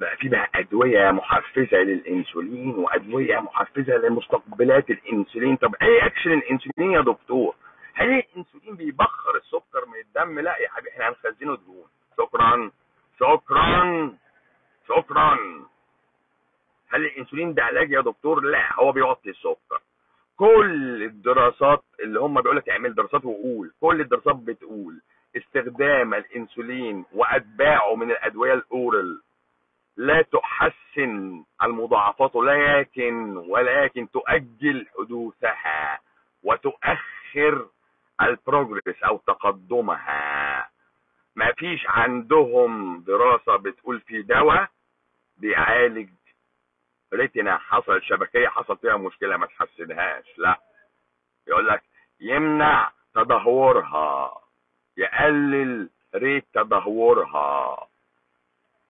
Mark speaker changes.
Speaker 1: بقى في بقى ادويه محفزه للانسولين وادويه محفزه لمستقبلات الانسولين طب ايه اكشن الانسولين يا دكتور هل الانسولين بيبخر السكر من الدم لا يا حبيبي احنا هنخزنه دهون شكرا شكرا شكرا هل الانسولين ده علاج يا دكتور لا هو بيوطي السكر كل الدراسات اللي هم بيقول لك اعمل دراسات وقول كل الدراسات بتقول استخدام الانسولين واتباعه من الادويه الاورال لا تحسن المضاعفات ولكن ولكن تؤجل حدوثها وتؤخر البروجرس او تقدمها ما فيش عندهم دراسة بتقول في دواء بيعالج ريتنا حصل شبكية حصل فيها مشكلة ما تحسنهاش لا يقول لك يمنع تدهورها يقلل ريت تدهورها